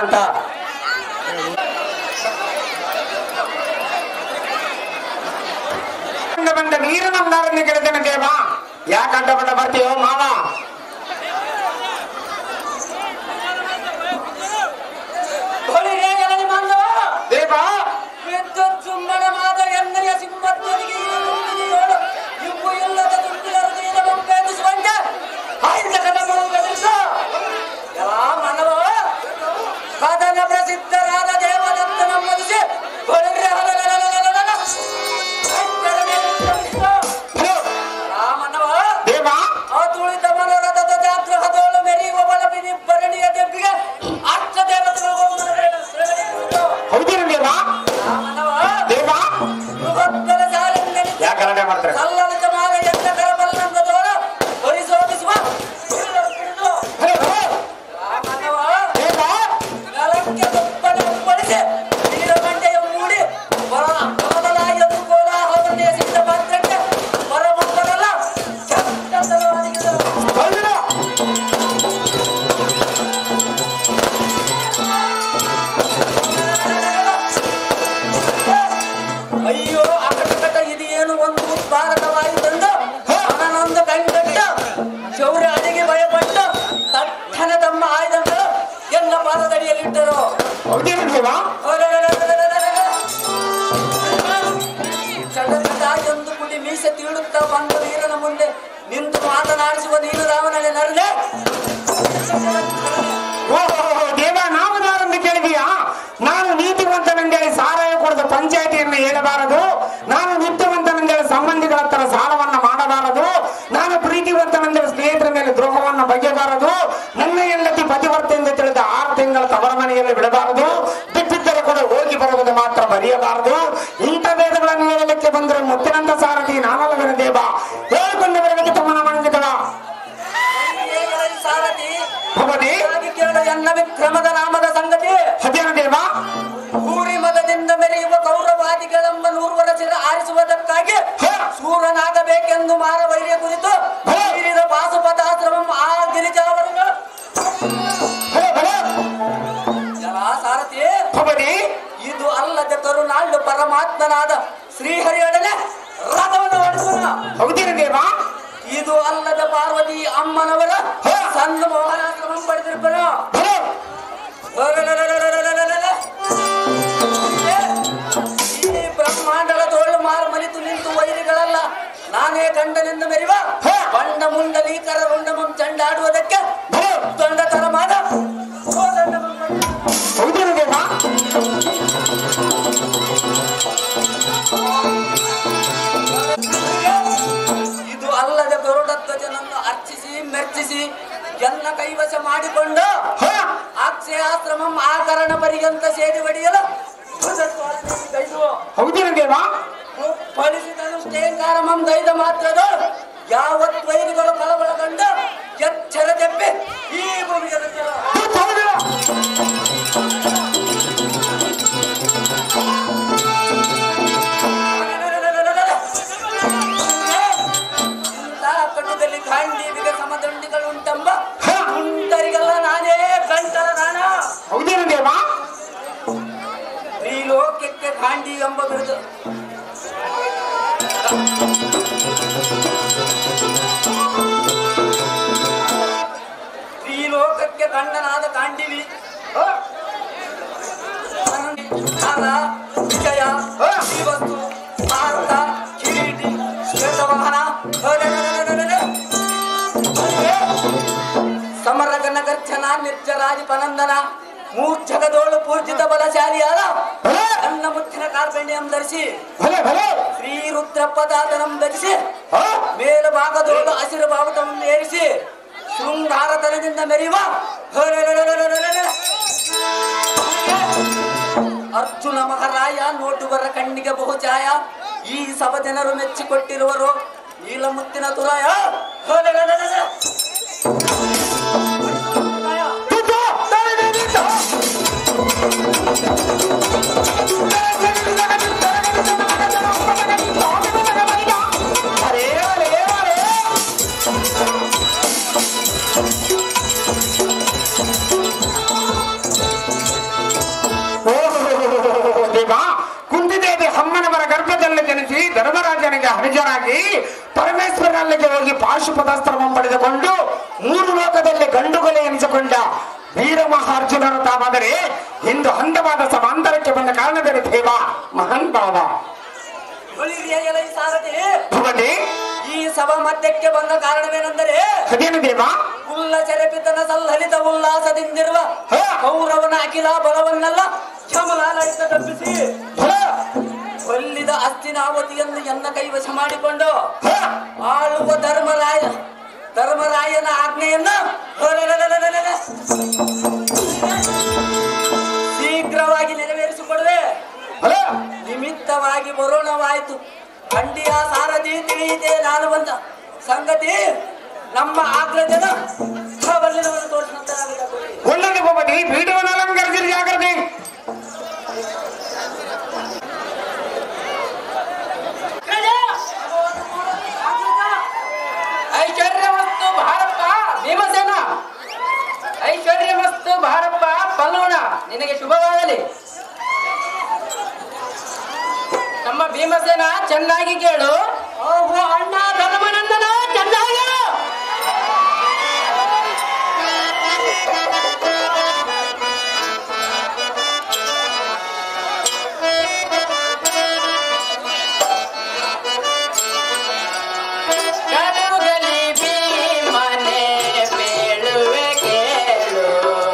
ಅಂತ ಬಂದ ಬಂದ ನೀರನ್ನ ಮುಂದಾರನ್ನ ಕೇಳ್ತೇನೆ ದೇವ ಯಾಕೆ ಅಡ್ಡ ಬಡ್ಡ ಬರ್ತೀಯೋ ಮಾವ ಹೊಳಿಗೆ ಎಳನಿ ಬಂದವ ದೇವ ವಿದ್ಯುತ್ ಸುಮ್ಮನವಾದ ಎಣ್ಣೆಯ ಸಿಂಹತ್ವನಿಗೆ ಈ ನುಂಗಿನಿಯೋಳು ಇಬ್ಬು ಇಲ್ಲದ ದುಂಬಿನ ಹೃದಯದ ಬಂಪೇದಿಸುವಂತೆ ಆಯ್ದ ಕದಗಳು ಬೆಳೆಸು ಎಲ್ಲ ಮಾನವ ಕದನ ಪ್ರಸಿದ್ಧರಾದ ದೇವದತ್ತನ ಮನಸ್ಸಿ ಹೊಳಿಗೆ ಹಲಲಲಲಲಲಲ. ಬೆಟ್ಟದ ಮೇಲೆ ಉತ್ತಮಿಸಿದ. ಹಲೋ ಎಲ್ಲ ಮಾನವ ದೇವ ಅತುಳಿತ ಮನೋರಥದ ಜಾತ್ರೆಹದೋಳು ಮೆರೆಯುವ ಬಳಪಿನಿ ಭರಣಿಯ ದೆಬ್ಬಿಗೆ ಅಷ್ಟ ದೇವತೆಗಳು ಹೌದೇನು ದೇವ ಮಾನವ ದೇವ ಬೃಹತ್ತರ ಜಾಲೆಂದೆನಿಸಿ ಯಾಕೆ ಗಲಾಟೆ ಮಾಡ್ತಾರೆ ಕಲ್ಲಳಿತ ಮಾಲ ಎತ್ತ ಕರಬಲ್ಲಂದದೋಳ ಪರಿಶೋಧಿಸುವ ಹಿರಿಯರು ಹಿಡಿದು ಹಲೋ ಹಲೋ ಆ ಮಾನವ ದೇವ ನೆಲಕ್ಕೆ ತುಪ್ಪನ ಉಪ್ಪಳಿಸಿ ನೀರಮಂಡೆಯ ಮೂಡಿ ಹೊರ ಮೊದಲಾಗಿ ಅದು ಕೋಲಾಹಲವನ್ನೇ ಸಿದ್ಧ ಮಾತ್ರಕ್ಕೆ ಹೊರಬಂದರಲ್ಲ ಚಂದದಲು ಅರಿಗಿದರು. ಹೌದೇನು ಅಯ್ಯೋ ಅಕಟಕಟ ಇದು ಏನು ಒಂದು ಉತ್ಪಾದಕವಾಯಿತೆಂದು ಅವನೊಂದು ಕಣ್ಕಟ್ಟ ಶೌರ್ಯ ಅಡಿಗೆ ಭಯಪಟ್ಟು ತಟ್ಟನೆ ತಮ್ಮ ಆಯುಧಗಳು ಎಲ್ಲ ಪಾದದಡಿಯಲ್ಲಿಟ್ಟರು ಹೌದೇನು ದೇವ ಚಡಚಡ ಎಂದು ಕುಡಿ ಮೀಸೆ ತೀಡುತ್ತಾ ಬಂದ ವೀರನ ಮುಂದೆ ನಿಂತು ಮಾತನಾಡಿಸುವ ನೀನು ರಾವಣನೆ ನರಳೆ ಓಹೋ ದೇವ ನಾವು ಯಾರನ್ನು ಕೇಳಿದೀಯಾ ನಾನು ನೀತಿವಂತನೆಂದೇಳಿ ಸಾರಾಯ ಕುಡಿದ ಪಂಚಾಯತಿಯನ್ನು ಹೇಳಬಾರದು ನಾನು ನಿತ್ಯವಂತನೆಂದೇಳಿ ಸಂಬಂಧಿಗಳ ಹತ್ರ ಸಾಲವನ್ನ ಮಾಡಬಾರದು ನಾನು ಪ್ರೀತಿವಂತನೆಂದೇಳಿ ಸ್ನೇಹಿತರ ಮೇಲೆ ದ್ರೋಹವನ್ನು ಬಗೆಯಬಾರದು ನನ್ನ ಹೆಂಡತಿ ಪತಿವರ್ತೆ ಎಂದು ತಿಳಿದ ಆರು ತಿಂಗಳ ತವರ ಮನೆಯಲ್ಲಿ ಬಿಡಬಾರದು ಬಿಟ್ಟಿದ್ದರೆ ಕೂಡ ಹೋಗಿ ಬರುವುದು ಮಾತ್ರ ಬರೆಯಬಾರದು ಇಂಥ ವೇದಗಳನ್ನು ಹೇಳಲಿಕ್ಕೆ ಬಂದರೆ ಮುತ್ತಿನಂತ ಸಾರಥಿ ನಾನಲ್ಲವನ ದೇವ ಹೇಳಿಕೊಂಡು ಬರಬೇಕು ತಮ್ಮನ ಮಂಡಿಗಳ ಸಾರಥಿ ಭಗವತಿ ಹಾಗೆ ಕೇಳು ಎನ್ನ ವಿಕ್ರಮದ ನಾಮದ ಸಂಗತಿ ಹದಿಯನ ದೇವ ಭೂರಿ ಮದದಿಂದ ಮೆರೆಯುವ ಕೌರವಾದಿಗಳೆಂಬ ನೂರ್ವರ ಚಿರ ಆರಿಸುವುದಕ್ಕಾಗಿ ಸೂರನಾಗಬೇಕೆಂದು ಮಾರವೈರ್ಯ ಕುರಿತು ಬೀರಿದ ಪಾಸುಪತಾಶ್ರಮಂ ಆ ಗಿರಿಜಾವರನು ಹಲೋ ಹಲೋ ಜಲ ಸಾರಥಿ ಭಗವತಿ ಇದು ಅಲ್ಲದೆ ತರುನಾಳು ಪರಮಾತ್ಮನಾದ ಶ್ರೀಹರಿಯೊಡನೆ ರಥವನ್ನು ಓಡಿಸುವ ಹೌದಿನ ದೇವ ಇದು ಅಲ್ಲದ ಪಾರ್ವತಿ ಅಮ್ಮನವರ ಸಣ್ಣ ಮೋಹನಾಶ್ರಮಂ ಪಡೆದಿರ್ಬರು ಹಲೋ ಈ ಬ್ರಹ್ಮಾಂಡದ ತೋಳು ಮಾರು ಮಲಿತು ನಿಂತು ವೈರಿಗಳಲ್ಲ ನಾನೇ ಗಂಡನೆಂದು ಮೆರಿವ ಬಂಡ ಮುಂಡಲೀಕರ ರುಂಡಮಂ ಚಂಡಾಡುವುದಕ್ಕೆ ದೊಡ್ಡ ತರ ಮಾಡ ಹೌದಿನ ದೇವ ಇದು ಅಲ್ಲದೆ ಗರುಡಧ್ವಜನನ್ನು ಅರ್ಚಿಸಿ ಮೆರ್ಚಿಸಿ ಎನ್ನ ಕೈವಶ ಮಾಡಿಕೊಂಡು ಅಕ್ಷಯಾಶ್ರಮಂ ಆಕರಣ ಪರ್ಯಂತ ಸೇರಿ ಒಡೆಯಲು ಗೈದು ಹೌದಿನ ದೇವ ಫಲಿಸಿದನು ಶ್ರೇಂಗಾರಮಂ ಗೈದ ಮಾತ್ರದ ಯಾವತ್ ವೈರಿಗಳು ಕಳವಳಗೊಂಡು ಎಚ್ಚರ ತೆಪ್ಪಿ ಈ ಭೂಮಿಗೆ ನುಗ್ಗಲು. ಇಂಥ ಕಟ್ಟುದಲ್ಲಿ ಗಾಂಧೀವಿಗೆ ಸಮದಂಡಿಗಳುಂಟೆಂಬ ಉಂಟರಿಗೆಲ್ಲ ನಾನೇ ಗಂಟಲ ನಾನ ಹೌದಿನ ದೇವ ಈ ಲೋಕಕ್ಕೆ ಗಾಂಧಿ ಎಂಬ ಬಿರುದು ಈ ಲೋಕಕ್ಕೆ ಗಂಡನಾದ ಕಾಂಡಿವಿ ಕಾಲ ವಿಜಯ ಶ್ರೀವಸ್ತು ಭಾರತ ಕಿರೀಟಿ ಶ್ವೇತವಾಹನ ಸಮರಗನ ಗರ್ಜನ ನಿರ್ಜರಾಜಿ ಪನಂದನ ಮೂರ್ಛಕದೋಳು ಪೂಜಿತ ಬಲಶಾಲಿಯಾದ ನನ್ನ ಮುತ್ತಿನ ಕಾರ್ಪಣ್ಯಂ ಧರಿಸಿ ಭಲೆ ಭಲೆ ಶ್ರೀ ರುದ್ರಪದಾತನಂ ಧರಿಸಿ ಮೇಲ ಭಾಗದೋಳು ಹಸಿರು ಬಾವುಟವನ್ನು ಏರಿಸಿ ಶೃಂಗಾರತನದಿಂದ ಮೆರೆಯುವ ಅರ್ಜುನ ಮಹಾರಾಯ ನೋಡುವರ ಕಣ್ಣಿಗೆ ಬಹುಚಾಯ ಈ ಸಭ ಜನರು ಮೆಚ್ಚಿಕೊಟ್ಟಿರುವರು ನೀಲಮುತ್ತಿನ ತುರಾಯ ಅರೇ ಅರೇ ಅರೇ ಯುದ್ಧಗಳಿಗೆ ಹರಿಜರಾಗಿ ಪರಮೇಶ್ವರನಲ್ಲಿಗೆ ಹೋಗಿ ಪಾಶುಪದಾಸ್ತ್ರವನ್ನು ಪಡೆದುಕೊಂಡು ಮೂರು ಲೋಕದಲ್ಲಿ ಗಂಡುಗೊಲೆ ಎನಿಸಿಕೊಂಡ ವೀರ ಮಹಾರ್ಜುನರು ತಾವಾದರೆ ಇಂದು ಅಂದವಾದ ಸಮಾಂತರಕ್ಕೆ ಬಂದ ಕಾರಣವೇನು ದೇವ ಮಹಾನ್ ಭಾವ ಹೊಳಿರಿಯ ಎಲೈ ಸಾರಥಿ ಭವತಿ ಈ ಸಭಾ ಮಧ್ಯಕ್ಕೆ ಬಂದ ಕಾರಣವೇನೆಂದರೆ ಅದೇನು ದೇವ ಉಲ್ಲ ಚರಪಿತನ ಸಲ್ಲಲಿತ ಉಲ್ಲಾಸದಿಂದಿರುವ ಹ. ಕೌರವನ ಅಖಿಲ ಬಲವನ್ನೆಲ್ಲ ಕ್ಷಮಲಾಲಯಿತ ತಪ್ಪಿಸಿ ಹ, ಕೊಲ್ಲಿದ ಅಸ್ತಿನಾವತಿಯನ್ನು ಎನ್ನ ಕೈವಶ ಮಾಡಿಕೊಂಡು ಹ, ಆಳುವ ಧರ್ಮರಾಯ ಧರ್ಮರಾಯನ ಆಜ್ಞೆಯನ್ನ ಹೊರಲಲಲಲಲಲ. ಶೀಘ್ರವಾಗಿ ನೆರವೇರಿಸಿಕೊಡುವೆ ಹ. ನಿಮಿತ್ತವಾಗಿ ಬರೋಣವಾಯಿತು ಖಂಡಿಯ ಸಾರಥಿ ತಿಳಿಯಿತೆ ನಾನು ಬಂದ ಸಂಗತಿ ನಮ್ಮ ಆಗ್ರಜನ ಬಲ್ಲಿನವನ್ನು ತೋರಿಸಿದಂತೆ ಒಳ್ಳೆದು ಭವತಿ ಪೀಠವನ್ನು ಅಲಂಕರಿಸಿರಿ ಜಾಗ್ರತೆ ಐಶ್ವರ್ಯವಸ್ತು ಭಾರಪ್ಪ ಭೀಮಸೇನ ಐಶ್ವರ್ಯವಸ್ತು ಭಾರಪ್ಪ ಪಲ್ಲೋಣ ನಿನಗೆ ಶುಭವಾಗಲಿ ನಮ್ಮ ಭೀಮಸೇನ ಚೆನ್ನಾಗಿ ಕೇಳು ಓಹೋ ಅಣ್ಣ ಧರ್ಮನಂದನ ಚೆನ್ನಾಗಿ ಹೇಳು ಕಡುಗಲಿ ಭೀಮನೆ ಬೇಳುವೆ ಕೇಳು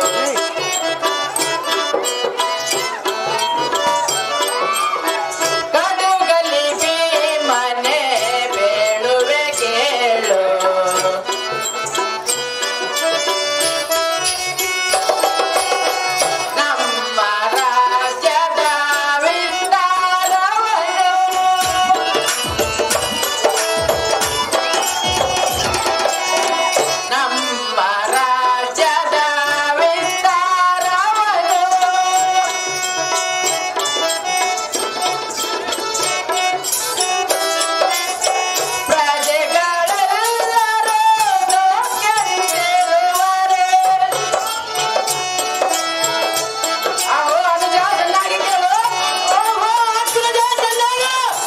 ಕಡುಗಲಿ ಭೀಮನೆ ಬೇಳುವೆ ಕೇಳು ನಮ್ಮ ರಾಜ್ಯದ ವಿಸ್ತಾರವನ್ನು ನಮ್ಮ ರಾಜ್ಯದ ವಿಸ್ತಾರವನ್ನು ಪ್ರಜೆಗಳೆಲ್ಲರೂ ಗೆದ್ದಿರುವರೆ. ಅಹೋ ಅನುಜ ಚೆನ್ನಾಗಿ ಕೇಳು ಓಹೋ ಅಗ್ರಜ ಚೆನ್ನಾಗಿ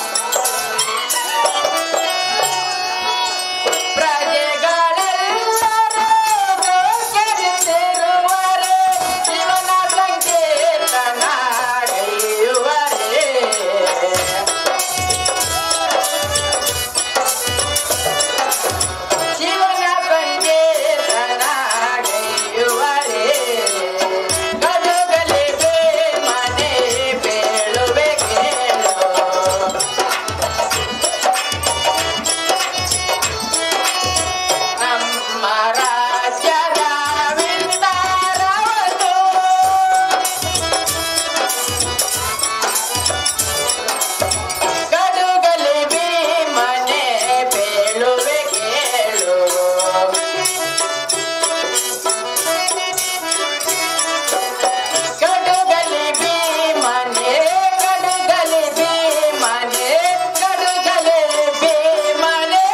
ಪ್ರಜೆಗಳೆಲ್ಲರೂ ಗೆದ್ದಿರುವರೆ. ಶಿವನ ಸಂಕೀರ್ತನ ಗೈಯುವರೆ. ಶಿವನ ಸಂಕೀರ್ತನ ಗೈಯುವರೆ. ಗಡುಗಲಿ ಮನೆ ಬೀಳುವೆ ಕೇಳು ನಮ್ಮ ರಾಜ್ಯದ ವಿಸ್ತಾರವನ್ನು ಗಡುಗಲಿ ಭೀಮನೆ ಬೀಳುವೆ ಕೇಳು ಗಡುಗಲಿ ಭೀಮನೆ ಗಡುಗಲಿ ಭೀಮನೆ ಗಡುಗಲಿ ಭೀಮನೆ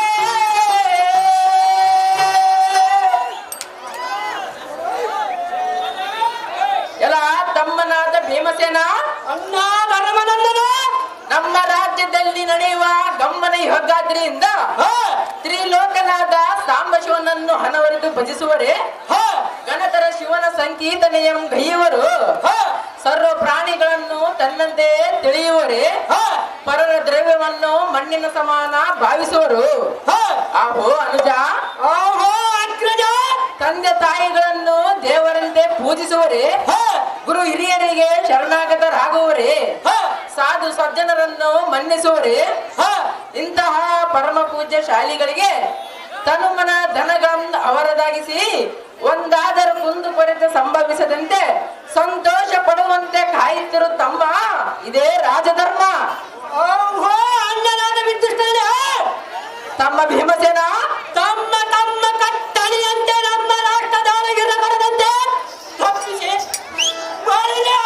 ಎಲ್ಲ ತಮ್ಮನಾದ ಭೀಮಸೇನ ಅಣ್ಣ ಧರ್ಮನಂದನ ನಮ್ಮ ರಾಜ್ಯದಲ್ಲಿ ನಡೆಯುವ ಗಮ್ಮನ ಯೋಗಾದ್ರಿಯಿಂದ ತ್ರಿಲೋಕನಾದ ಸಾಂಬಶಿವನನ್ನು ಹಣವರಿದು ಭಜಿಸುವರೆ ಗಣತರ ಶಿವನ ಸಂಕೀರ್ತನೆಯಂ ಗೈಯುವರು ಸರ್ವ ಪ್ರಾಣಿಗಳನ್ನು ತನ್ನಂತೆ ತಿಳಿಯುವರೆ ಪರರ ದ್ರವ್ಯವನ್ನು ಮಣ್ಣಿನ ಸಮಾನ ಭಾವಿಸುವರು ಆಹೋ ಅನುಜ ಆಹೋ ಅಗ್ರಜ ತಂದೆ ತಾಯಿಗಳನ್ನು ದೇವರಂತೆ ಪೂಜಿಸುವರೆ ಗುರು ಹಿರಿಯರಿಗೆ ಶರಣಾಗತರಾಗುವರೆ ಸಾಧು ಸಜ್ಜನರನ್ನು ಮನ್ನಿಸುವರೆ ಇಂತಹ ಪರಮ ಪೂಜ್ಯ ಶಾಲಿಗಳಿಗೆ ತನುಮನ ಧನಗಂ ಅವರದಾಗಿಸಿ ಒಂದಾದರೂ ಕುಂದು ಕೊರತೆ ಸಂಭವಿಸದಂತೆ ಸಂತೋಷ ಪಡುವಂತೆ ಕಾಯುತ್ತಿರು ತಮ್ಮ ಇದೇ ರಾಜಧರ್ಮ ಅಣ್ಣನಾದ ವಿದ್ಯುಷ್ಣನೇ ತಮ್ಮ ಭೀಮಸೇನ ತಮ್ಮ ತಮ್ಮ ಕಟ್ಟಳಿಯಂತೆ ನಮ್ಮ ರಾಷ್ಟ್ರದೊಳಗಿರ ಕಡದಂತೆ ತಪ್ಪಿಸಿ ಒಳ್ಳೆ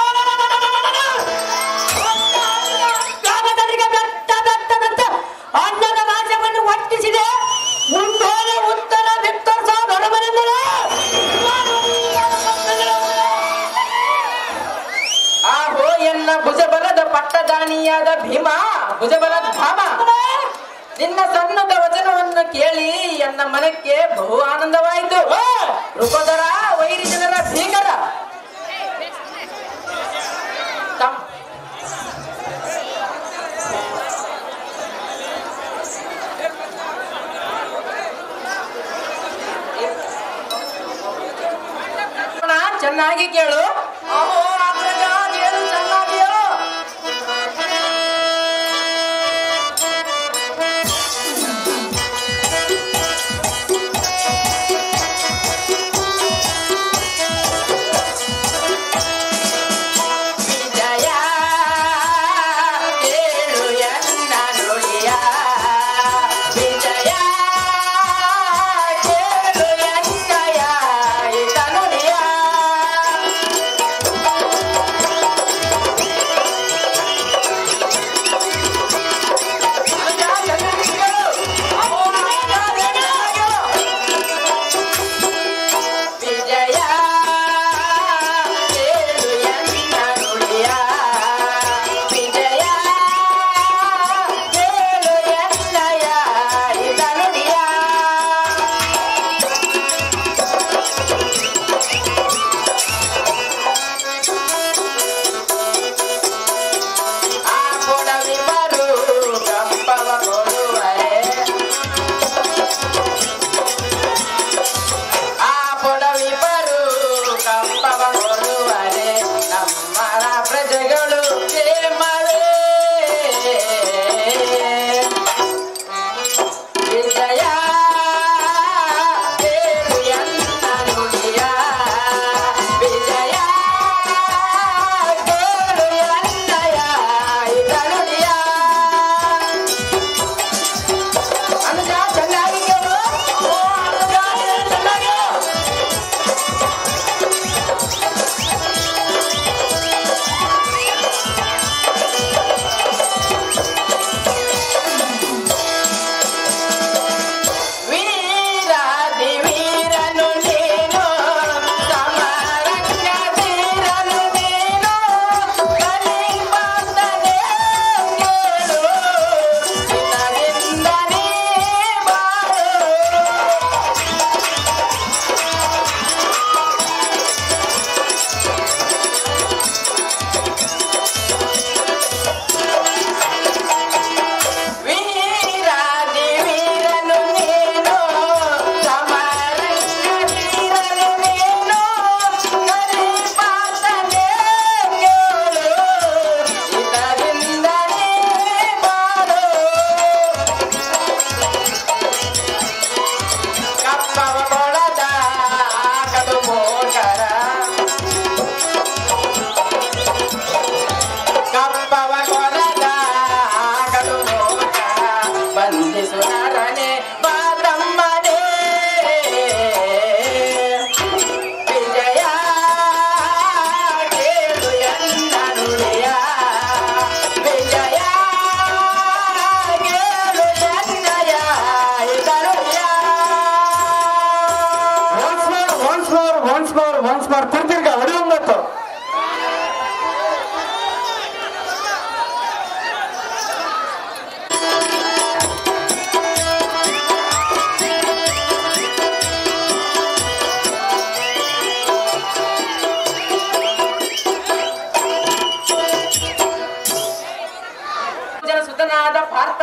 ಗ್ರಾಮದವರಿಗೆ ಬೆಟ್ಟ ಬೆಟ್ಟದಂತೆ ಅನ್ನದ ನಾಶವನ್ನು ಒಟ್ಟಿಸಿದೆ ಮುಂದೋಲೆ ಉತ್ತರ ವಿಕ್ಟರ್ ಧರ್ಮನೆಂದರೆ ಆಹೋ ಎನ್ನ ಭುಜಬಲದ ಪಟ್ಟದಾನಿಯಾದ ಭೀಮ ಭುಜಬಲದ ಧಾಮ ನಿನ್ನ ಸಣ್ಣದ ವಚನವನ್ನು ಕೇಳಿ ಎನ್ನ ಮನಕ್ಕೆ ಬಹು ಆನಂದವಾಯಿತು ರುಕೋದರ ವೈರಿ ಜನರ ಭೀಕರ ತಮ್- ಅಣ್ಣ, ಚೆನ್ನಾಗಿ ಕೇಳು ಅಹೋ ಅಗ್ರಜ ಏನು ಚೆನ್ನಾಗಿಯೋ ವಿಜಯ ಕೇಳು ಎನ್ನ ನುಡಿಯ ವಿಜಯ ಕೇಳು ಎನ್ನಯ ಇದ ನುಡಿಯ ವಿಜಯ ಕೇಳು ಎನ್ನ ನುಡಿಯ ವಿಜಯ ಕೇಳು ಎನ್ನಯ ಇದ ನುಡಿಯ ಆ ಕೊಡವಿಬರು ಕಂಪವ ಕೊಡುವರೆ ಆ ಕೊಡವಿಬರು ಕಂಪವ ಕೊಡುವರೆ ನಮ್ಮರ ಪ್ರಜೆಗಳು ಕ್ಷೇಮವೇ ವಿಜಯ ಕೇಳು ಎನ್ನ ನುಡಿಯ ವಿಜಯ ಕೇಳು ಎನ್ನಯ ಇದ ನುಡಿಯ ಅನುಜ ಚೆನ್ನಾಗಿ ಕೇಳು ಓ ಅನುಜ ಚೆನ್ನಾಗಿ ವೀರಾದಿ ವೀರನು ನೀನು ಸಮರಜ್ಞ ಧೀರನು ನೀನು ಕಲಿಮಾತನೆ ಕೇಳು ಚಿನ್ನದಿಂದ ನೀ ಬಾಳು ವೀರಾದಿ ವೀರನು ನೀನು ಸಮರಜ್ಞ ಧೀರನು ನೀನು ಕಲಿಮಾತನೆ ಕೇಳು ಚಿನ್ನದಿಂದ ನೀ ಬಾಳು ಕಪ್ಪವ ಕೊಳದ ಕಡು ಮೋಟರ ಕಪ್ಪವ ಕೊಳದ ಕಡು ಮೋಟರ ಬಂಧಿಸು ನರನೆ ಬಾತಮ್ಮನೇ ವಿಜಯ ಕೇಳು ಎನ್ನ ನುಡಿಯ ವಿಜಯ ಕೇಳು ಎನ್ನಯ ಇದರುಯ once more once more once more once more ತಿರ್ತಿರ್ಗ ಹೊಡಿಯೊಂಬತ್ತು ಜನ ಸುತನಾದ ಪಾರ್ಥ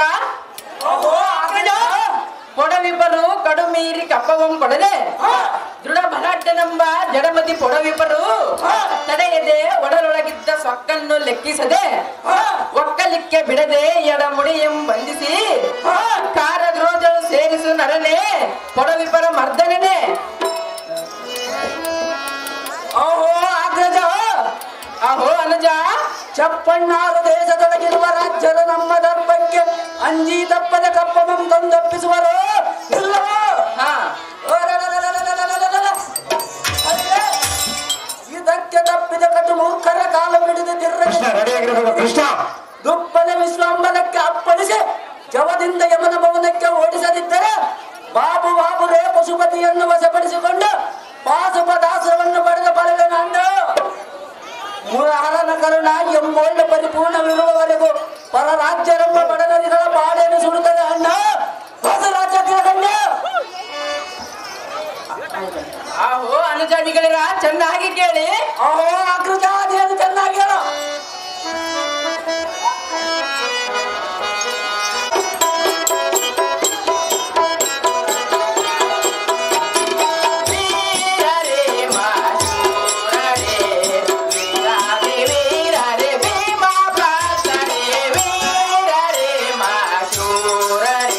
ಕೊಡವಿಬ್ಬರು ಕಡುಮೀರಿ ಕಪ್ಪವಂ ಕೊಡದೆ ದೃಢ ಬಲಾಢ್ಯನೆಂಬ ಜಡಮತಿ ಪೊಡವಿಬ್ಬರು ತಡೆಯದೆ ಒಡಲೊಳಗಿದ್ದ ಸೊಕ್ಕನ್ನು ಲೆಕ್ಕಿಸದೆ ಒಕ್ಕಲಿಕ್ಕೆ ಬಿಡದೆ ಎಡಮುಡಿಯಂ ಬಂಧಿಸಿ ಕಾರದ್ರೋಜಳು ಸೇರಿಸು ನರನೆ ಪೊಡವಿಬ್ಬರ ಮರ್ದನನೆ ಅಹೋ ಅಗ್ರಜ ಅಹೋ ಅನುಜ ಚಪ್ಪಣ್ಣಾರು ದೇಶದೊಳಗಿರುವ ರಾಜ್ಯದ ನಮ್ಮ ದರ್ಪಕ್ಕೆ ಅಂಜಿ ತಪ್ಪದ ಕಪ್ಪಮಂ ತಂದೊಪ್ಪಿಸುವರು ಇಲ್ಲವೋ ಹಾ ಅರರರರರರರರರರ. ಅಲ್ಲೇ ಇದಕ್ಕೆ ತಪ್ಪಿದ ಕಟು ಮೂರ್ಖರ ಕಾಲ ಹಿಡಿದು ತಿರ್ರಗೆ ಕೃಷ್ಣ ರೆಡಿ ಆಗಿರ್ಬೇಕು ಕೃಷ್ಣ ದುಪ್ಪದ ವಿಶ್ವಂಬಲಕ್ಕೆ ಅಪ್ಪಳಿಸಿ ಜವದಿಂದ ಯಮನ ಭವನಕ್ಕೆ ಓಡಿಸದಿದ್ದರೆ ಬಾಬು ಬಾಬುರೇ ಪಶುಪತಿಯನ್ನು ವಶಪಡಿಸಿಕೊಂಡು ಪಾಸುಪದಾಸವನ್ನು ಪಡೆದ ಬಲವೆ ನಾನು ಮುರಹರನ ಕರುಣ ಎಂಬೊಳ್ಳೆ ಪರಿಪೂರ್ಣವಿರುವವರೆಗೂ ಪರ ರಾಜ್ಯರೆಂಬ ಬಡಗರಿಗಳ ಬಾಳೆಯನ್ನು ಸುಡುತ್ತದೆ ಅಣ್ಣ ಗೆಳೆಯರ ಚೆನ್ನಾಗಿ ಕೇಳಿ ಅಹೋ ಅಗ್ರಜ ಅದೇನು ಚೆನ್ನಾಗಿ ಹೇಳು ವೀರರೇ ಮಾಶೂರರೇ, ವೀರಾದಿ ವೀರರೇ ಭೀಮಾ ಭಕ್ತರೇ, ವೀರರೇ ಮಾಶೂರರೇ.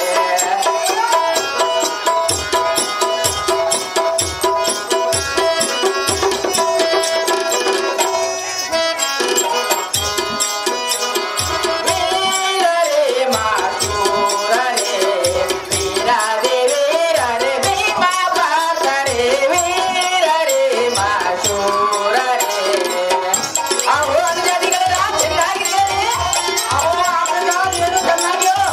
ವೀರರೇ ಮಾಶೂರರೇ, ವೀರಾದಿ ವೀರರೇ ಭೀಮಾ ಭಕ್ತರೇ, ವೀರರೇ ಮಾಶೂರರೇ. ಅಹೋ ಅಂಜಾದಿಗಳ ಚೆನ್ನಾಗಿ ಕೇಳಿ. ಅಹೋ ಅಗ್ರಜ ಅದೇನು ಚೆನ್ನಾಗಿ ಹೇಳು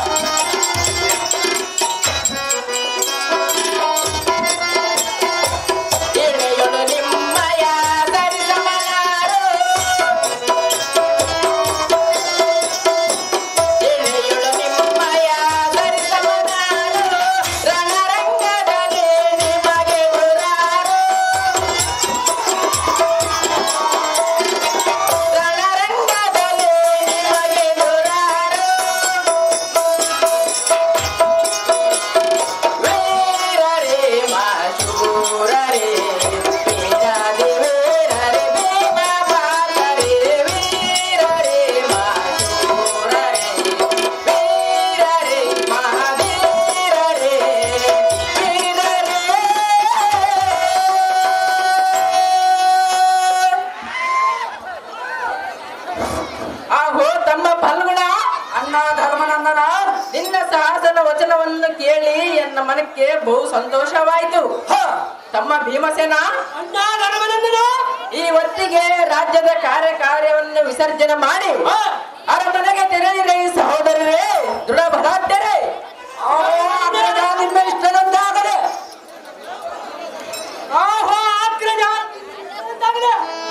ಎಳೆಯೊಳು ನಿಮ್ಮಯ ಸರಿಸಮನಾರು. ಎಳೆಯೊಳು ನಿಮ್ಮಯ ಸರಿಸಮನಾರು. ರಣರಂಗದಲ್ಲಿ ನಿಮಗೆ ಗುರಾರು. ರಣರಂಗದಲ್ಲಿ ನಿಮಗೆ ಗುರಾರು. ವೀರರೇ ಮಾಶೂರರೇ ವೀರಾದಿ ವೀರರೇ ಭೀಮ ಪಾಲರೇ ವೀರರೇ ಮಾಶೂರರೇ ವೀರರೇ ಮಹಾವೀರರೇ ಆಹೋ ತಮ್ಮ ಫಲ್ಗುಣ ಅಣ್ಣ ಧರ್ಮನಂದನ ನಿನ್ನ ಸಾಹಸನ ವಚನವನ್ನು ಕೇಳಿ ಎನ್ನ ಮನಕ್ಕೆ ಬಹು ಸಂತೋಷವಾಯಿತು ಹ, ತಮ್ಮ ಭೀಮಸೇನ ಅಣ್ಣ ಧರ್ಮನಂದನ ಈ ಹೊತ್ತಿಗೆ ರಾಜ್ಯದ ಕಾರ್ಯ ಕಾರ್ಯವನ್ನು ವಿಸರ್ಜನೆ ಮಾಡಿ ಅರಮನೆಗೆ ತೆರೆಯಿರಿ ಸಹೋದರರೇ ದೃಢ ಭರಾಧ್ಯರೇ ಅಹೋ ಅಗ್ರಜ ನಿಮ್ಮ ಇಷ್ಟದಂತಾಗಲಿ ಆಹೋ ಅಗ್ರಜ ಅಂತಾಗಲಿ.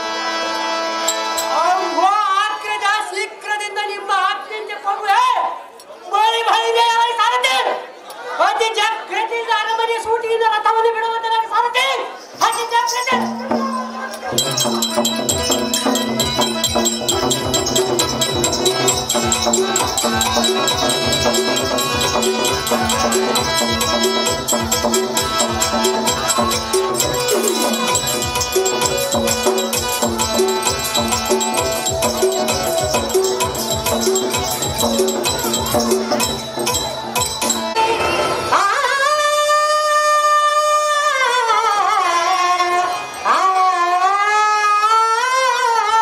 ಆಹೋ ಅಗ್ರಜ ಶೀಘ್ರದಿಂದ ನಿಮ್ಮ ಆಜ್ಞೆಯಿಂದ ಕೊಡುವೆ ಬಳಿ ಬಳಿದೆ ಸಾರಥಿ ಅತಿ ಜಾಗ್ರತೆಯಿಂದ ಅರಮನೆ ಸೂಟಿಯಿಂದ ರಥವನ್ನು ಬಿಡುವಂತೆ ನನಗೆ ಸಾರಥಿ ಅತಿ ಜಾಗ್ರತೆ ಆ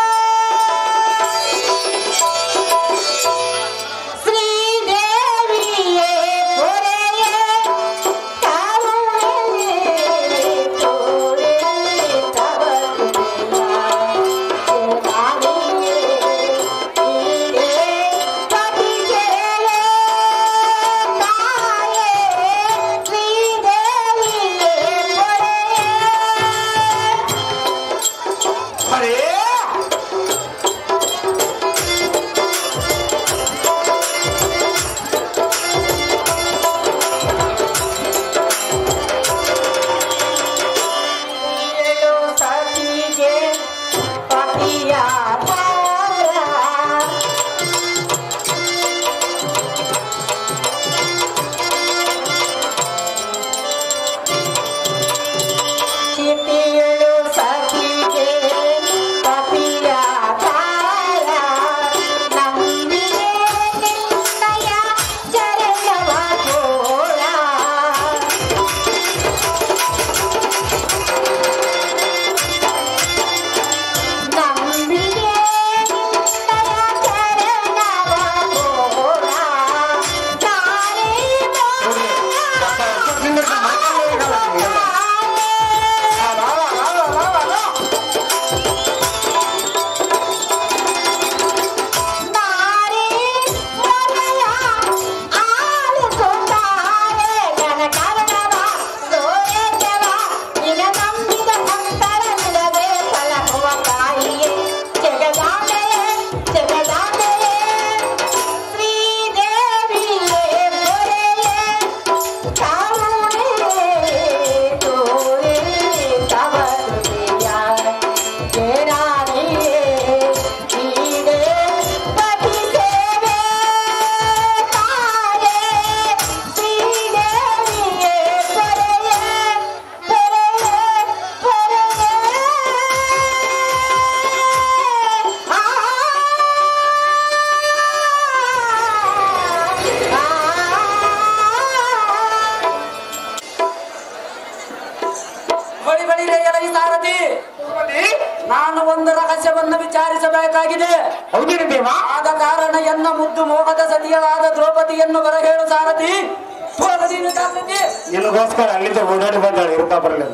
ತೀರಬೇಕಾಗಿದೆ ಹೌದೇನು ದೇವ ಆದ ಕಾರಣ ಎನ್ನ ಮುದ್ದು ಮೋಹದ ಸತಿಯಳಾದ ದ್ರೌಪದಿಯನ್ನು ಬರಹೇಳು ಸಾರಥಿ ಹೋಗದೀನ ಜಾಗೃತಿ ನಿನಗೋಸ್ಕರ ಅಲ್ಲಿಂದ ಓಡಾಡಿ ಬಂದಾಳೆ ಇರುತ್ತಾ ಬರಲಿಂದ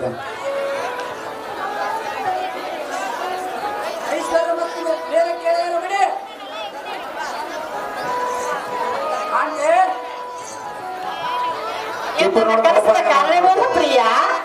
ಐಶ್ವರ್ಯ ಮತ್ತು ಬೇರೆ ಕೇಳಿದರು ಬಿಡಿ ಆಂಟೆ ಇದನ್ನ ಕರೆಸಿದ ಕಾರಣವೇನು ಪ್ರಿಯ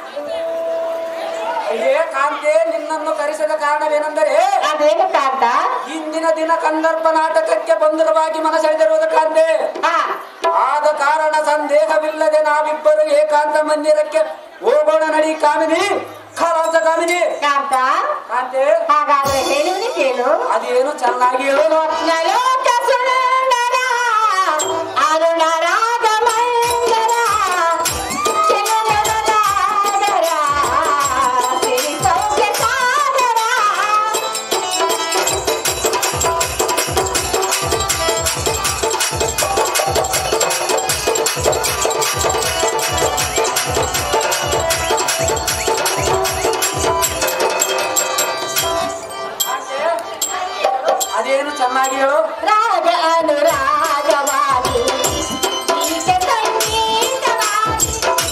ಅಯ್ಯೇ ಕಾಂತೆ ನಿನ್ನನ್ನು ಕರೆಸಿದ ಕಾರಣವೇನೆಂದರೆ ಅದೇನು ಕಾಂತ ಇಂದಿನ ದಿನ ಕಂದರ್ಪ ನಾಟಕಕ್ಕೆ ಬಂಧುರವಾಗಿ ಮನಸೆಳೆದಿರುವುದು ಕಾಂತೆ ಹಾ ಆದ ಕಾರಣ ಸಂದೇಹವಿಲ್ಲದೆ ನಾವಿಬ್ಬರು ಏಕಾಂತ ಮಂದಿರಕ್ಕೆ ಹೋಗೋಣ ನಡಿ ಕಾಮಿನಿ ಖಲಾಸ ಕಾಮಿನಿ ಕಾಂತ ಕಾಂತೆ ಹಾಗಾದ್ರೆ ಹೇಳುವನಿ ಕೇಳು ಅದೇನು ಚೆನ್ನಾಗಿ ಹೇಳು ನಲೋಕ ಸುಂದರ ಅರುಣರಾಗ ಮಂದರ ಚಲನದ ನಾಗರ ಸಿರಿ ಸೌಖ್ಯ ಸಾಗರ ಕಾಂತೆ ಅದೇನು ಚೆನ್ನಾಗಿ ಹೇಳು ರಾಗ ಅನುರಾಗವಾಗಿ ಗೀತ ಸಂಗೀತವಾಗಿ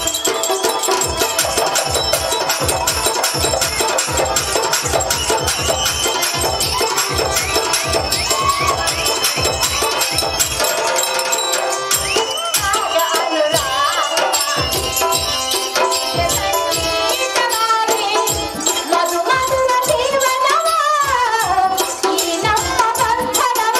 ರಾಗ ಅನುರಾಗವಾಗಿ ಗೀತ ಸಂಗೀತವಾಗಿ ಮಧು ಮಧುರ ಜೀವನವ ಈ ನಮ್ಮ ಬಂಧನವ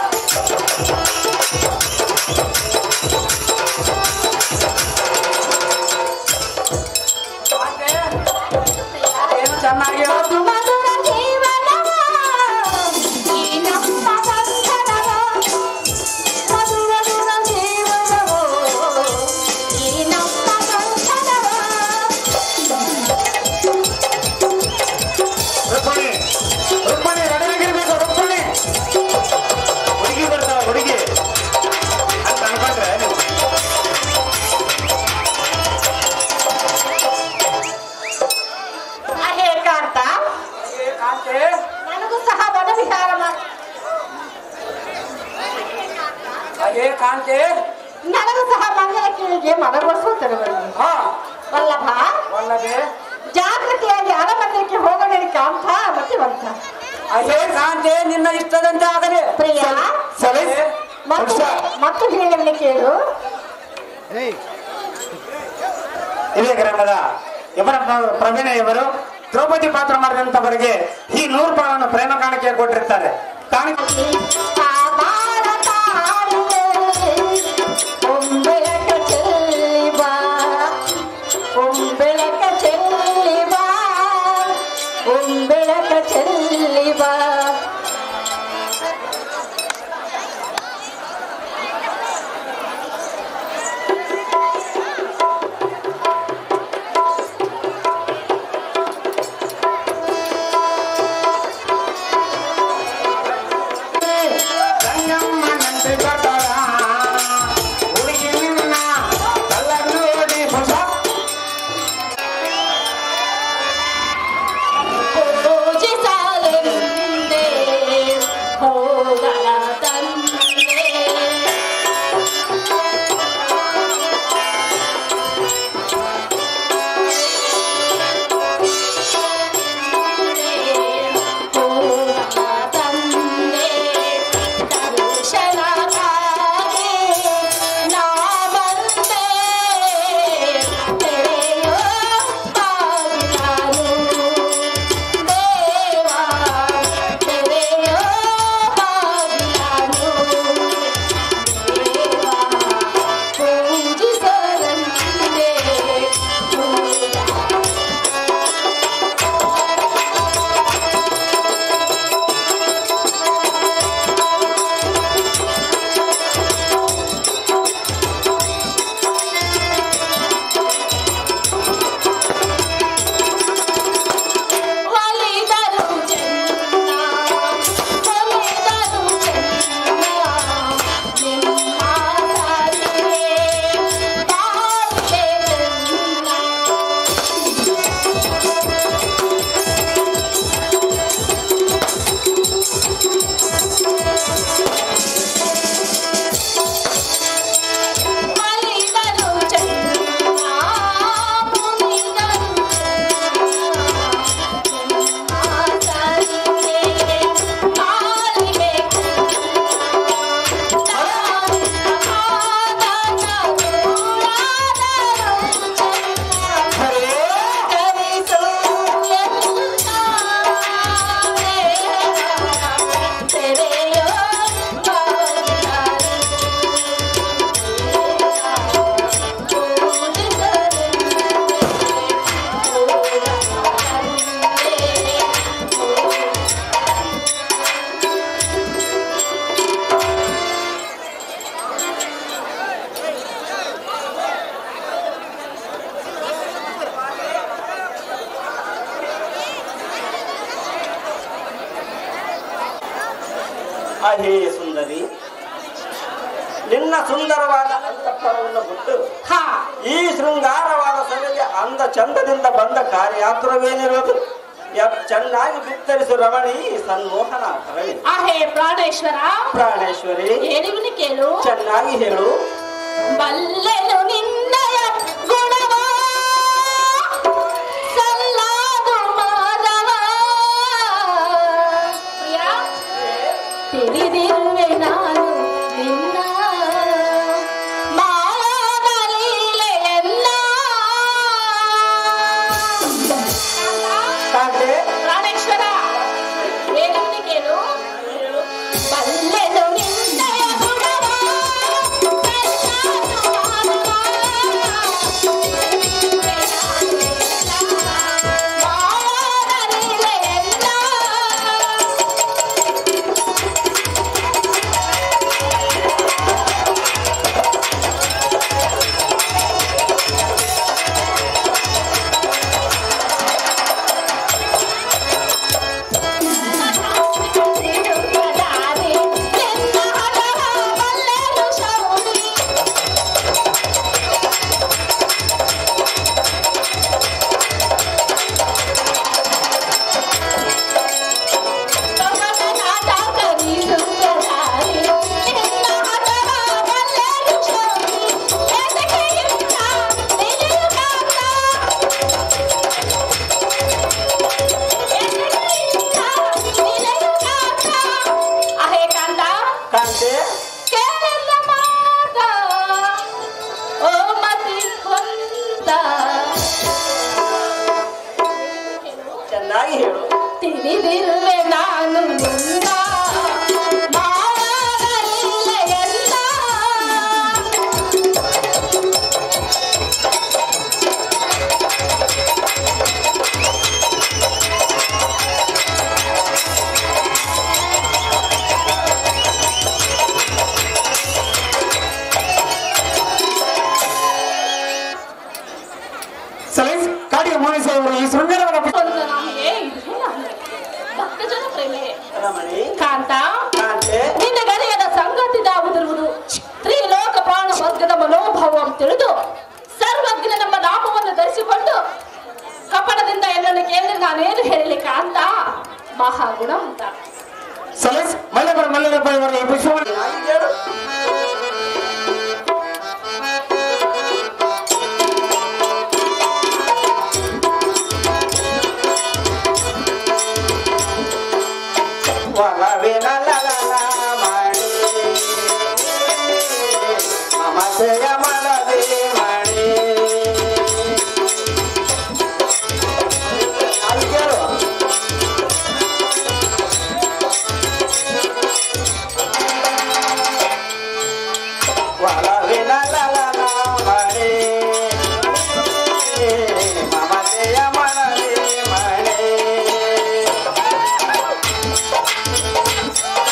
ಕಾಂತೆ ಅದೇನು ಚೆನ್ನಾಗಿ ಹೇಳು ಮಧು ಮಧುರ ಜೀವನವ ಈ ನಮ್ಮ ಬಂಧನವ ಮಧು ಮಧುರ ಜೀವನವ ಈ ನಮ್ಮ ಬಂಧನವ ರುಕ್ಮಣಿ ರುಕ್ಮಣಿ ರೆಡಿಯಾಗಿರ್ಬೇಕು ರುಕ್ಮಣಿ ಹುಡುಗಿ ಬರ್ತಾವ ಹುಡುಗಿ ಅಂತ ಅನ್ಕೊಂಡ್ರೆ ನೀವು ಹೇಗಾಂತ ಅಯ್ಯೇ ಕಾಂತೆ ನನಗೂ ಸಹ ಮನ ವಿಹಾರ ಮಾಡಿ ಅಯ್ಯೇ ಕಾಂತೆ ನನಗೂ ಸಹ ಮಂಗಲ ಕೀಳಿಗೆ ಮನಗೊಳಿಸುವ ತರುವಲ್ಲಿ ಹಾ ವಲ್ಲಭ ಒಲ್ಲದೆ ಜಾಗೃತಿಯಾಗಿ ಅರಮನೆಗೆ ಹೋಗೋಣ ಕಾಂತ ಮತಿವಂತ ಅಯ್ಯೇ ಕಾಂತೆ ನಿನ್ನ ಇಷ್ಟದಂತೆ ಆಗಲಿ ಪ್ರಿಯ ಸರಿ ಮತ್ತು ವರ್ಷ ಮತ್ತು ಹೇಳಲಿ ಕೇಳು ಇದೇ ಗ್ರಾಮದ ಇವರ ಪ್ರ- ಪ್ರವೀಣ ಇವರು ದ್ರೌಪದಿ ಪಾತ್ರ ಮಾಡಿದಂತವರಿಗೆ ಈ ನೂರು ಪಾಲನ್ನು ಪ್ರೇಮ ಕಾಣಿಕೆ ಕೊಟ್ಟಿರ್ತಾರೆ ಕಾಣಿಕೆ ಕಾಪಾಡ ತಾಳುವೆ, ಒಂಬೆಳಕ ಚೆಲ್ಲಿ ಬಾ, ಒಂಬೆಳಕ ಚೆಲ್ಲಿ ಬಾ, ಒಂಬೆಳಕ ಚೆಲ್ಲಿ ಬಾ. ಅಹೇ ಸುಂದರಿ ನಿನ್ನ ಸುಂದರವಾದ ಅಂತಃಪರವನ್ನು ಬಿಟ್ಟು ಹಾ ಈ ಶೃಂಗಾರವಾದ ಸಭೆಗೆ ಅಂದ ಚಂದದಿಂದ ಬಂದ ಕಾರ್ಯಾತುರವೇನಿರೋದು ಯ- ಚೆನ್ನಾಗಿ ಬಿತ್ತರಿಸು ರಮಣಿ ಸನ್ಮೋಹನ ಕರಳಿ ಅಹೇ ಪ್ರಾಣೇಶ್ವರ ಪ್ರಾಣೇಶ್ವರಿ ಏನಿವನು ಕೇಳು ಚೆನ್ನಾಗಿ ಹೇಳು ಬಲ್ಲೆನು ನಿನ್ನಯ ಗುಣವ ಸಲ್ಲಾದು ಮಾಧವ ಪ್ರಿಯ ತಿಳಿದಿರುವೆ ನಾನು ನಿನ್ನ ಮಾಯಾದ ಲೀಲೆಯನ್ನ ಕಾಂತೆ ಪ್ರಾಣೇಶ್ವರ ಏನಿವನು ಕೇಳು ಬಲ್ಲೆನು ನಿನ್ನಯ ಗುಣವ ಸಲ್ಲಾದು ಅಹೇ ಕಾಂತ ಕಾಂತೆ ಕೇಳಲ್ಲ ಮಾತ ಓ ಮತಿ ಕೊಂದ ಚೆನ್ನಾಗಿ ಹೇಳು ತಿಳಿದಿರುವೆ ನಾನು ನಿನ್ನ ಮಾಯಾದಲ್ಲಿಲ್ಲ ಸಲೀಸ್ ಕಾಡಿಗೆ ಮೋನಿಸ ಅವರು ಈ ಶೃಂಗಾರವಾದ ಪುಸ್ತಕ ಒಂದು ನಮಗೆ ಇದು ಭಕ್ತಜನ ಪ್ರೇಮೆ ರಮಣಿ ಕಾಂತ ಕಾಂತೆ ನಿನ್ನ ಗದೆಯದ ಸಂಗತಿದಾವುದಿರುವುದು ತ್ರಿಲೋಕ ಪ್ರಾಣ ವರ್ಗದ ಮನೋಭಾವಂ ತಿಳಿದು ಸರ್ವಜ್ಞ ನಮ್ಮ ನಾಮವನ್ನು ಧರಿಸಿಕೊಂಡು ಕಪಟದಿಂದ ಎಲ್ಲನ್ನು ಕೇಳಿ ನಾನೇನು ಹೇಳಲಿ ಕಾಂತ ಮಹಾಗುಣ ಅಂತ ಸಲೀಸ್ ಮಲ್ಲಬರ ಮಲ್ಲಪ್ಪ ಇವರ ಈ ಪುಷ್ಪವನ್ನು ಚೆನ್ನಾಗಿ ಹೇಳು ಒಲವಿನ ಲಲನ ಮಾಡಿ ಮಮತೆಯ ಮನದಿ ಮಾಡಿ ಚೆನ್ನಾಗಿ ಹೇಳು ಒಲವಿನ ಲಲನ ಮಣಿ ಮಮತೆಯ ಮನದಿ ಮಣಿ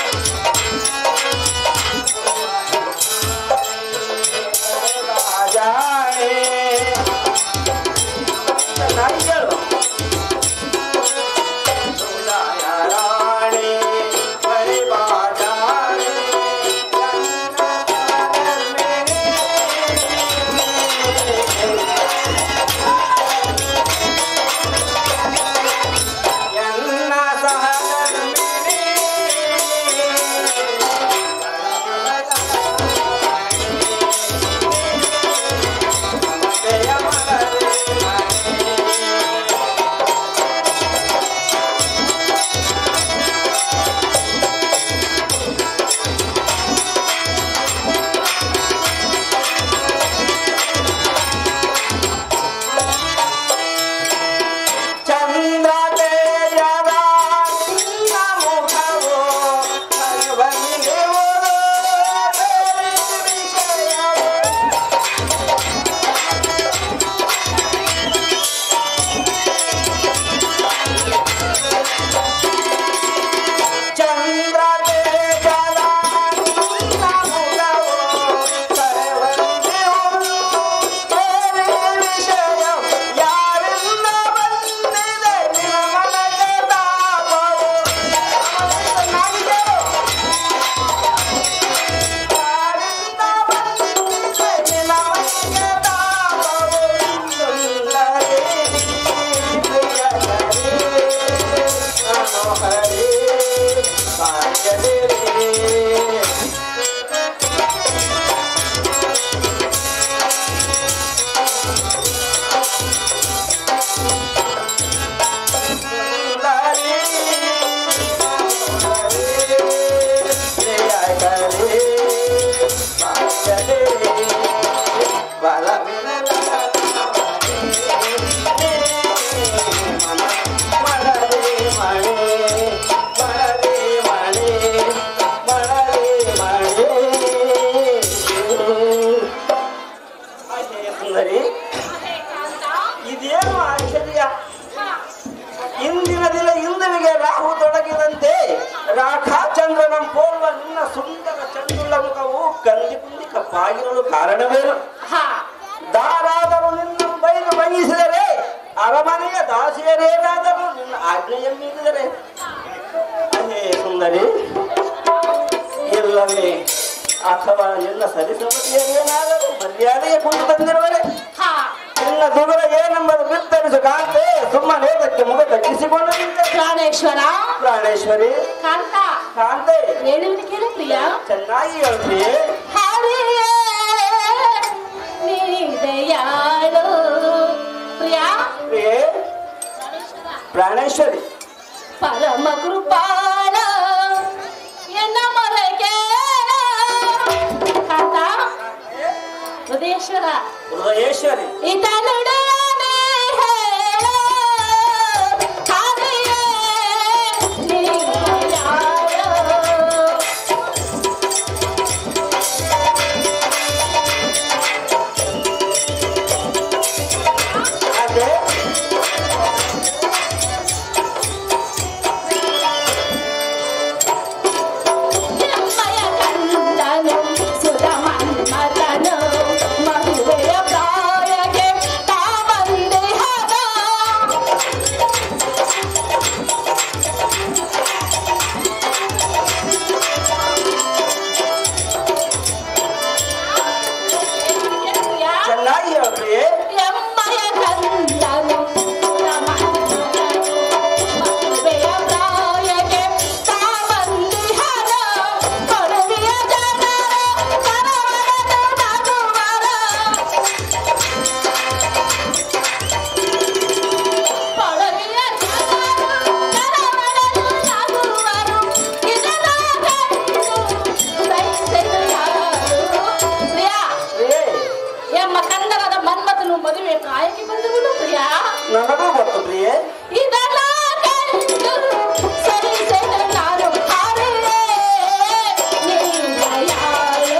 ಚಂದ್ರನ ಪೋಲ್ವ ನಿನ್ನ ಸುಂದರ ಚಂದುಳ್ಳ ಮುಖವು ಕಂದಿ ಕುಂದಿ ಕಪ್ಪಾಗಿರಲು ಕಾರಣವೇನು ಹಾ ದಾರಾದರೂ ನಿನ್ನ ಬೈದು ಬಯಸಿದರೆ ಅರಮನೆಯ ದಾಸಿಯರೇನಾದರೂ ನಿನ್ನ ಆಜ್ಞೆಯನ್ನು ಮೀರಿದರೆ ಅದೇ ಸುಂದರಿ ಇಲ್ಲವೇ ಅಥವಾ ನಿನ್ನ ಸರಿಸಮತಿಯರೇನಾದರೂ ಮರ್ಯಾದೆಗೆ ಕುಂದು ತಂದಿರುವರೆ ಹಾ ನಿನ್ನ ದುಗುರ ಏನೆಂಬುದು ಬಿತ್ತರಿಸು ಕಾಂತೆ ಸುಮ್ಮನೆ ಅದಕ್ಕೆ ಮುಗ ತಗ್ಗಿಸಿಕೊಂಡು ನಿಂತೆ ಪ್ರಾಣೇಶ್ವರ ಪ್ರಾಣೇಶ್ವರಿ ಕಾಂತ ಕಾಂತೆ ಹೇಳುವುದು ಕೇಳು ಪ್ರಿಯ ಚೆನ್ನಾಗಿ ಹೇಳ್ತೀಯೇ ಹರಿಯೇ ನೀದಯಾಳು ಪ್ರಿಯ ಪ್ರಿಯೆ ಪ್ರಾಣೇಶ್ವರಿ ಪರಮ ಕೃಪಾಳ ಎನ್ನ ಮರಗೆ ಕಾಂತ ಹೃದಯೇಶ್ವರ ಹೃದಯೇಶ್ವರಿ ಇದನುಡನೆ ಹೇಳು ಹರಿಯೇ ನೀದಯಾಳು ಅದೇ ಎಮ್ಮಯ ಕಂದನು ಸುಧಮನ್ಮಥನು ಮದುವೆಯ ಪ್ರಾಯಕ್ಕೆ ತಾವಂದೆ ಹದ ಚೆನ್ನಾಗಿ ಹೇಳ್ತೀಯೇ ಎಮ್ಮಯ ಕಂದನು ಸುಧಮನ್ಮಥನು ಮದುವೆಯ ಪ್ರಾಯಕ್ಕೆ ತಾವಂದೆ ಹದ ಕೊಡುವಿಯ ಜನರ ಕರವರದು ನಗುವರ ಪೊಳಗಿಯ ಜನರು ಕರವರದು ನಗುವರು ಇದರ ಕಂಡು ಸಹಿಸಲು ಯಾರು ಪ್ರಿಯ ಪ್ರಿಯೆ ಎಮ್ಮ ಕನ್ನಡದ ಮನ್ಮಥನು ಮದುವೆ ಕಾಯಕ್ಕೆ ಬಂದವನು ಪ್ರಿಯ ನನಗೂ ಗೊತ್ತು ಪ್ರಿಯೆ ಇದೆಲ್ಲ ಕಂಡು ಸಹಿಸಲು ನಾನು ಹಾರಿದೆ ನೀನು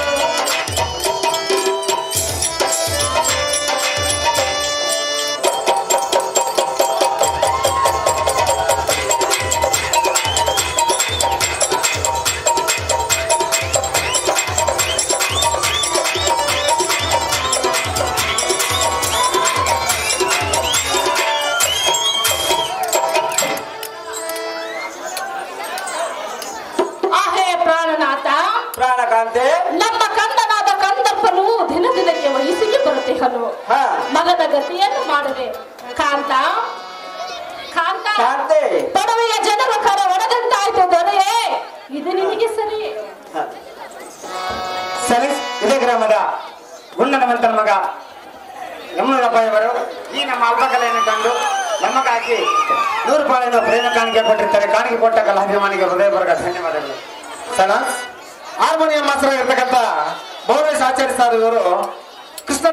ಆಹೇ ಪ್ರಾಣನಾಥ ಪ್ರಾಣಕಾಂತೆ ನಮ್ಮ ಕಂದನಾದ ಕಂದಪ್ಪನು ದಿನ ದಿನಕ್ಕೆ ವಯಸ್ಸಿಗೆ ಬರುತ್ತಿಹನು ಹಾ ಮಗದ ಗತಿಯನ್ನು ಮಾಡದೆ ಕಾಂತ ಕಾಂತ ಕಾಂತೆ ಪಡವೆಯ ಜನರ ಕರ ಒಡೆದಂತಾಯ್ತು ದೊರೆಯೇ ಇದು ನಿನಗೆ ಸರಿ ಹಾ. ಸರಿ ಇದೇ ಗ್ರಾಮದ ಗುಂಡನವಂತನ ಮಗ ಯಮುನಪ್ಪಯ್ಯವರು ಈ ನಮ್ಮ ಅಲ್ಪಕಲೆಯನ್ನು ಕಂಡು ನಮಗಾಗಿ ನೂರು ರೂಪಾಯಿಯನ್ನು ಪ್ರೇಮ ಕಾಣಿಕೆ ಕೊಟ್ಟಿರ್ತಾರೆ ಕಾಣಿಕೆ ಕೊಟ್ಟ ಕಲಾಭಿಮಾನಿಗೆ ಹೃದಯಪೂರ್ವಕ ಧನ್ಯವಾದಗಳು ಸಲ ಹಾರ್ಮೋನಿಯಂ ಮಾಸ್ಟರ್ ಇರ್ತಕ್ಕಂಥ ಭೌಮೇಶ್ ಆಚಾರ್ಯ ಸರ್ ಇವರು